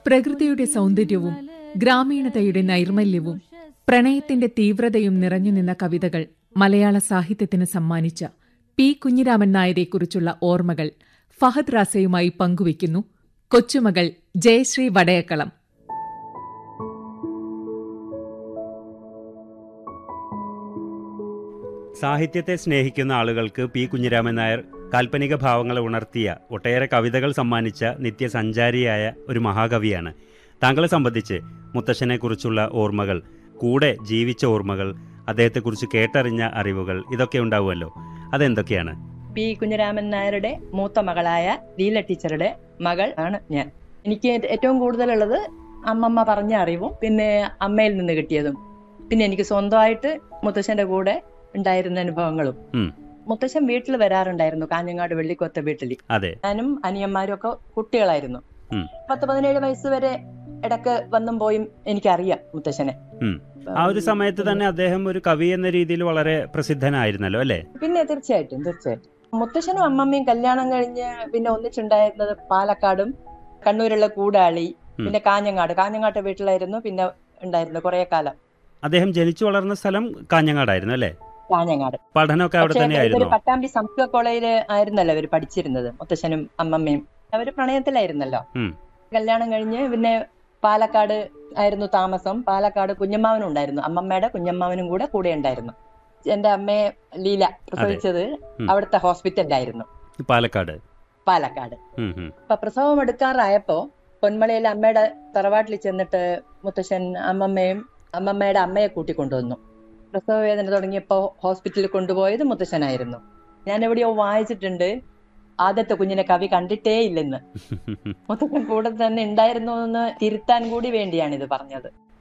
പ്രകൃതിയുടെ സൗന്ദര്യവും ഗ്രാമീണതയുടെ നൈർമല്യവും പ്രണയത്തിന്റെ തീവ്രതയും നിറഞ്ഞു നിന്ന കവിതകൾ മലയാള സാഹിത്യത്തിന് സമ്മാനിച്ച പി കുഞ്ഞിരാമൻ നായരെക്കുറിച്ചുള്ള ഓർമ്മകൾ ഫഹദ് റാസയുമായി പങ്കുവയ്ക്കുന്നു കൊച്ചുമകൾ ജയശ്രീ വടയക്കളം സാഹിത്യത്തെ സ്നേഹിക്കുന്ന ആളുകൾക്ക് പി കുഞ്ഞിരാമൻ നായർ കാൽപ്പനിക ഭാവങ്ങളെ ഉണർത്തിയ ഒട്ടേറെ കവിതകൾ സമ്മാനിച്ച നിത്യസഞ്ചാരിയായ ഒരു മഹാകവിയാണ് താങ്കളെ സംബന്ധിച്ച് മുത്തശ്ശനെക്കുറിച്ചുള്ള ഓർമ്മകൾ കൂടെ ജീവിച്ച ഓർമ്മകൾ അദ്ദേഹത്തെക്കുറിച്ച് കേട്ടറിഞ്ഞ അറിവുകൾ ഇതൊക്കെ ഉണ്ടാവുമല്ലോ അതെന്തൊക്കെയാണ് പി കുഞ്ഞിരാമൻ നായരുടെ മൂത്ത മകളായ ലീല ടീച്ചറുടെ മകൾ ആണ് ഞാൻ എനിക്ക് ഏറ്റവും കൂടുതലുള്ളത് അമ്മമ്മ പറഞ്ഞ അറിവും പിന്നെ അമ്മയിൽ നിന്ന് കിട്ടിയതും പിന്നെ എനിക്ക് സ്വന്തമായിട്ട് മുത്തശ്ശന്റെ കൂടെ ഉണ്ടായിരുന്ന അനുഭവങ്ങളും ഉം. മുത്തശ്ശൻ വീട്ടിൽ വരാറുണ്ടായിരുന്നു കാഞ്ഞങ്ങാട് വെള്ളിക്കൊത്ത വീട്ടിൽ അതെ ഞാനും അനിയന്മാരും ഒക്കെ കുട്ടികളായിരുന്നു ഉം. പത്ത് പതിനേഴ് വയസ്സ് വരെ ഇടക്ക് വന്നും പോയും എനിക്കറിയാം മുത്തശ്ശനെ ഉം. ആ ഒരു സമയത്ത് തന്നെ അദ്ദേഹം ഒരു കവി എന്ന രീതിയിൽ വളരെ പ്രസിദ്ധനായിരുന്നല്ലോ അല്ലേ പിന്നെ തീർച്ചയായിട്ടും തീർച്ചയായിട്ടും മുത്തശ്ശനും അമ്മമ്മയും കല്യാണം കഴിഞ്ഞ് പിന്നെ ഒന്നിച്ചുണ്ടായിരുന്നത് പാലക്കാടും കണ്ണൂരുള്ള കൂടാളി ഉം. പിന്നെ കാഞ്ഞങ്ങാട് കാഞ്ഞങ്ങാട്ട് വീട്ടിലായിരുന്നു പിന്നെ ഉണ്ടായിരുന്നു കുറെ കാലം അദ്ദേഹം ജനിച്ചു വളർന്ന സ്ഥലം കാഞ്ഞങ്ങാടായിരുന്നു അല്ലേ കാഞ്ഞങ്ങാട് പഠനമൊക്കെ അവിടെ പക്ഷേ തന്നെയായിരുന്നു ഇവര് പട്ടാമ്പി സംസ്കൃത കോളേജില് ആയിരുന്നല്ലോ അവര് പഠിച്ചിരുന്നത് മുത്തശ്ശനും അമ്മമ്മയും അവര് പ്രണയത്തിലായിരുന്നല്ലോ ഉം. കല്യാണം കഴിഞ്ഞ് പിന്നെ പാലക്കാട് ആയിരുന്നു താമസം പാലക്കാട് കുഞ്ഞമ്മാവനും ഉണ്ടായിരുന്നു അമ്മമ്മയുടെ കുഞ്ഞമ്മാവനും കൂടെ കൂടെ ഉണ്ടായിരുന്നു എന്റെ അമ്മയെ ലീല പ്രസവിച്ചത് ഉം. അവിടുത്തെ ഹോസ്പിറ്റലിലായിരുന്നു പാലക്കാട് പാലക്കാട് ഉം, ഉം. അപ്പൊ പ്രസവം എടുക്കാറായപ്പോ പൊന്മളയിൽ അമ്മയുടെ തറവാട്ടിൽ ചെന്നിട്ട് മുത്തശ്ശൻ അമ്മമ്മയും അമ്മമ്മയുടെ അമ്മയെ കൂട്ടിക്കൊണ്ടുവന്നു പ്രസവ വേദന തുടങ്ങിയപ്പോ ഹോസ്പിറ്റലിൽ കൊണ്ടുപോയത് മുത്തശ്ശനായിരുന്നു ഞാൻ എവിടെയോ വായിച്ചിട്ടുണ്ട് ആദ്യത്തെ കുഞ്ഞിനെ കവി കണ്ടിട്ടേ ഇല്ലെന്ന് മുത്തശ്ശൻ കൂടെ തന്നെ ഉണ്ടായിരുന്നു എന്ന് തിരുത്താൻ കൂടി വേണ്ടിയാണ് ഇത് പറഞ്ഞത്